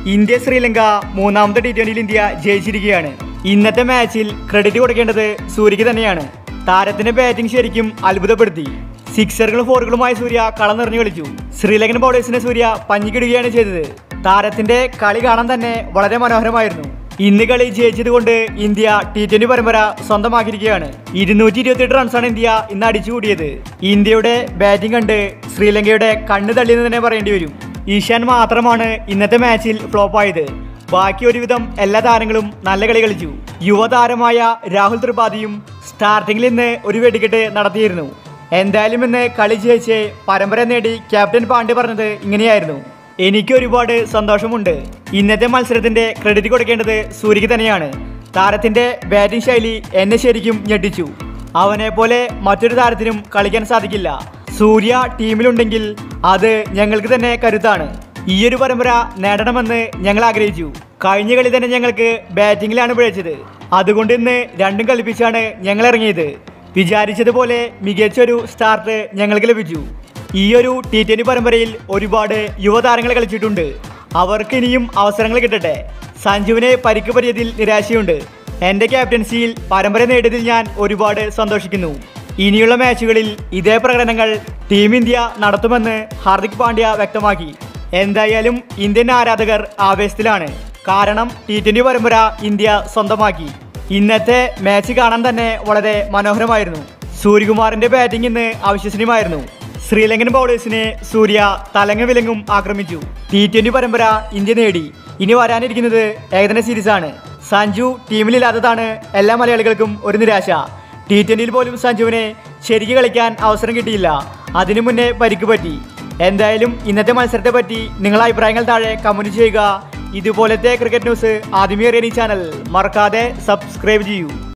India Sri Lanka മൂന്നാമത്തെ T ട്വന്റിയിൽ India ജയിച്ചിരിക്കുകയാണ് ഇന്നത്തെ മാച്ചിൽ ക്രെഡിറ്റ് കൊടുക്കേണ്ടത് സൂര്യക്ക് തന്നെയാണ് താരത്തിന്റെ ബാറ്റിംഗ് ശരിക്കും അത്ഭുതപ്പെടുത്തി സിക്സറുകളും ഫോറുകളുമായി സൂര്യ കളം നിറഞ്ഞു കളിച്ചു ശ്രീലങ്കൻ ബൗളേഴ്സിനെ സൂര്യ പഞ്ഞിക്കിടുകയാണ് ചെയ്തത് താരത്തിന്റെ കളി കാണാൻ തന്നെ വളരെ മനോഹരമായിരുന്നു ഇന്ന് കളി ജയിച്ചതുകൊണ്ട് ഇന്ത്യ ടി ട്വന്റി പരമ്പര സ്വന്തമാക്കിയിരിക്കുകയാണ് ഇരുന്നൂറ്റി ഇരുപത്തിയെട്ട് റൺസാണ് ഇന്ത്യ ഇന്ന് അടിച്ചുകൂടിയത് ഇന്ത്യയുടെ ബാറ്റിംഗ് കണ്ട് ശ്രീലങ്കയുടെ കണ്ണ് തള്ളിയെന്ന് തന്നെ പറയേണ്ടി വരും ഈശാൻ മാത്രമാണ് ഇന്നത്തെ മാച്ചിൽ ഫ്ലോപ്പായത് ബാക്കി ഒരുവിധം എല്ലാ താരങ്ങളും നല്ല കളി കളിച്ചു യുവതാരമായ രാഹുൽ ത്രിപാഠിയും സ്റ്റാർട്ടിങ്ങിൽ ഇന്ന് ഒരു വെടിക്കെട്ട് നടത്തിയിരുന്നു എന്തായാലും ഇന്ന് കളി ജയിച്ച് പരമ്പര നേടി ക്യാപ്റ്റൻ പാണ്ഡ്യ പറഞ്ഞത് ഇങ്ങനെയായിരുന്നു എനിക്ക് ഒരുപാട് സന്തോഷമുണ്ട് ഇന്നത്തെ മത്സരത്തിന്റെ ക്രെഡിറ്റ് കൊടുക്കേണ്ടത് സൂര്യക്ക് തന്നെയാണ് താരത്തിന്റെ ബാറ്റിംഗ് ശൈലി എന്നെ ശരിക്കും ഞെട്ടിച്ചു അവനെ പോലെ മറ്റൊരു താരത്തിനും കളിക്കാൻ സാധിക്കില്ല സൂര്യ ടീമിലുണ്ടെങ്കിൽ അത് ഞങ്ങൾക്ക് തന്നെ കരുത്താണ് ഈ ഒരു പരമ്പര നേടണമെന്ന് ഞങ്ങൾ ആഗ്രഹിച്ചു കഴിഞ്ഞ കളി തന്നെ ഞങ്ങൾക്ക് ബാറ്റിംഗിലാണ് പിഴച്ചത് അതുകൊണ്ട് ഇന്ന് രണ്ടും കളിപ്പിച്ചാണ് ഞങ്ങൾ ഇറങ്ങിയത് വിചാരിച്ചതുപോലെ മികച്ചൊരു സ്റ്റാർട്ട് ഞങ്ങൾക്ക് ലഭിച്ചു ഈ ഒരു ടി ട്വന്റി പരമ്പരയിൽ ഒരുപാട് യുവതാരങ്ങൾ കളിച്ചിട്ടുണ്ട് അവർക്ക് ഇനിയും അവസരങ്ങൾ കിട്ടട്ടെ സഞ്ജുവിനെ പരിക്ക് പറ്റിയതിൽ നിരാശയുണ്ട് എന്റെ ക്യാപ്റ്റൻസിയിൽ പരമ്പര നേടിയതിൽ ഞാൻ ഒരുപാട് സന്തോഷിക്കുന്നു ഇനിയുള്ള മാച്ചുകളിൽ ഇതേ പ്രകടനങ്ങൾ ടീം ഇന്ത്യ നടത്തുമെന്ന് ഹാർദിക് പാണ്ഡ്യ വ്യക്തമാക്കി എന്തായാലും ഇന്ത്യൻ ആരാധകർ ആവേശത്തിലാണ് കാരണം ടി ട്വന്റി പരമ്പര ഇന്ത്യ സ്വന്തമാക്കി ഇന്നത്തെ മാച്ച് കാണാൻ തന്നെ വളരെ മനോഹരമായിരുന്നു സൂര്യകുമാറിന്റെ ബാറ്റിംഗ് ഇന്ന് അവിശ്വസനീയമായിരുന്നു ശ്രീലങ്കൻ ബൗളേഴ്സിനെ സൂര്യ തലങ്ങ വിലങ്ങും ആക്രമിച്ചു ടി ട്വന്റി പരമ്പര ഇന്ത്യ നേടി ഇനി വരാനിരിക്കുന്നത് ഏകദിന സീരീസാണ് സഞ്ജു ടീമിലില്ലാത്തതാണ് എല്ലാ മലയാളികൾക്കും ഒരു നിരാശ ടി ട്വന്റിയിൽ പോലും സഞ്ജുവിനെ ശരിക്ക് കളിക്കാൻ അവസരം കിട്ടിയില്ല അതിനു മുന്നേ പരിക്ക് പറ്റി എന്തായാലും ഇന്നത്തെ മത്സരത്തെ പറ്റി നിങ്ങളുടെ അഭിപ്രായങ്ങൾ താഴെ കമന്റ് ചെയ്യുക ഇതുപോലത്തെ ക്രിക്കറ്റ് ന്യൂസ് ആദ്യമേ അറിയാൻ ഈ ചാനൽ മറക്കാതെ സബ്സ്ക്രൈബ് ചെയ്യൂ